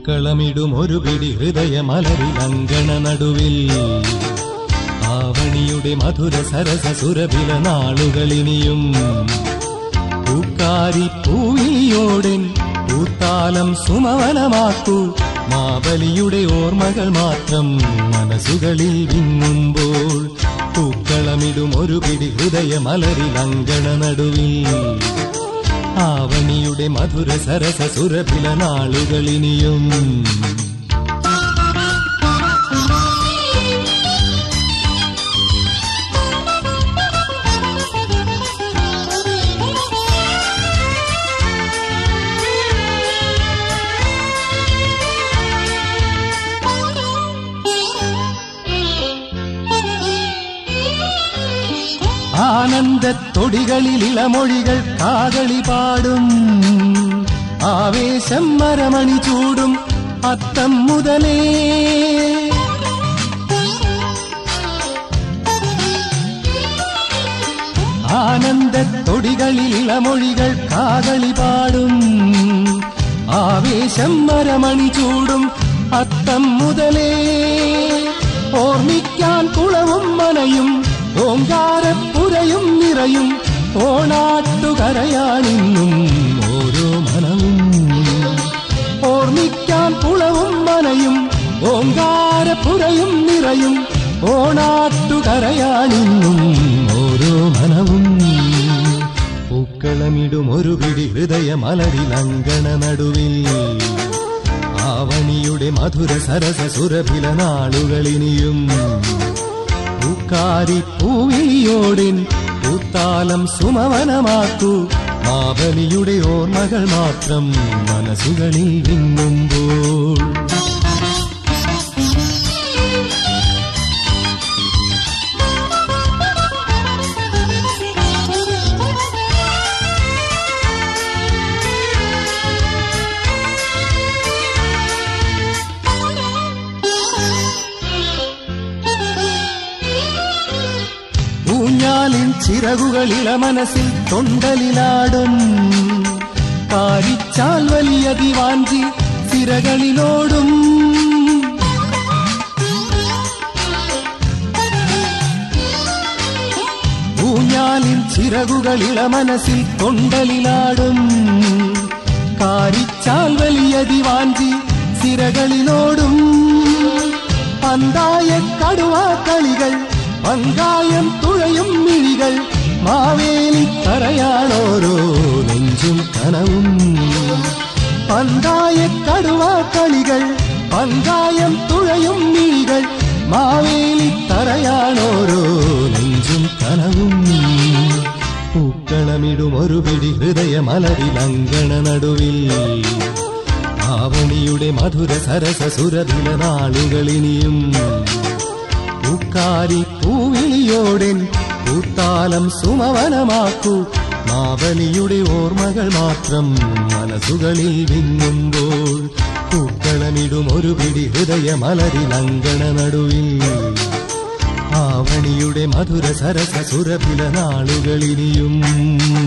പൂക്കളമിടും ഒരു പിടി ഹൃദയമലരിൽ അങ്കണ നടുവിൽ ആവണിയുടെ മധുര സരസ സുരഭില നാളുകളിനിയും പൂക്കാരി പൂവിയോടൻ പൂത്താലം സുമവനമാക്കൂ മാബലിയുടെ ഓർമ്മകൾ മാത്രം മനസ്സുകളിൽ വിങ്ങുമ്പോൾ പൂക്കളമിടും ഒരു പിടി ഹൃദയമലരിൽ അങ്കണ നടുവിൽ ആവണിയുടെ മധുര സരസ സുരഭില നാളുകളിനിയും ആനന്ദത്തൊടികളിൽ ഇളമൊഴികൾ കാകളി പാടും ആവേശം മരമണി ചൂടും അത്തം മുതലേ ആനന്ദത്തൊടികളിൽ ഇളമൊഴികൾ കാകളി പാടും ആവേശം മരമണി ചൂടും അത്തം മുതലേ ഓർമ്മിക്കാൻ കുളവും മനയും ഓങ്കാരപ്പുരയും നിറയും ഓണാട്ടുകരയാണിന്നും ഓരോ മനവും ഓർമ്മിക്കാൻ കുളവും മനയും ഓങ്കാരപ്പുരയും നിറയും ഓണാട്ടുകരയാണിന്നും ഓരോ മനവും പൂക്കളമിടും ഒരു പിടി ഹൃദയമലരിൽ അങ്കണ നടുവിൽ ആവണിയുടെ മധുര സരസ സുരഭില നാളുകളിനിയും പൂക്കാരി പൂവിളിയോടിൻ പൂത്താലം സുമവനമാക്കൂ മാബലിയുടെ ഓർമ്മകൾ മാത്രം മനസ്സുകളിൽ വിങ്ങുമ്പോൾ ഊഞ്ഞാലിൻ ചിറകുകളിള മനസ്സിൽ തൊണ്ടലിലാടും കാരിച്ചാൽ വലിയ ദിവാഞ്ചി ചിറകളിലോടും ഊഞ്ഞാലിൻ ചിറകുകളിള മനസ്സിൽ തൊണ്ടലിലാടും കാരിച്ചാൽ വലിയ ദിവാഞ്ചി ചിറകളിലോടും പന്തായ കടുവാ കളികൾ പങ്കായം തുഴയും മിഴികൾ മാവേലി കരയാണോരോ നെഞ്ചും കനവും പന്തായ കടുവാ കളികൾ പങ്കായം തുഴയും മിഴികൾ മാവേലി തറയാണോരോ നെഞ്ചും കനവും പൂക്കളമിടും ഒരു പിടി ഹൃദയമലരിൽ അങ്കണ നടുവിൽ ആവണിയുടെ മധുര സരസ സുരഭില നാളുകളിനിയും പൂക്കാരി പൂവിളിയോടൻ പൂത്താലം സുമവനമാക്കൂ മാവലിയുടെ ഓർമ്മകൾ മാത്രം മനസ്സുകളിൽ വിങ്ങുമ്പോൾ പൂക്കളമിടും ഒരു പിടി ഹൃദയമലരിൽ അങ്കണ നടുവിൽ ആവണിയുടെ മധുര സരസ സുരഭില നാളുകളിനിയും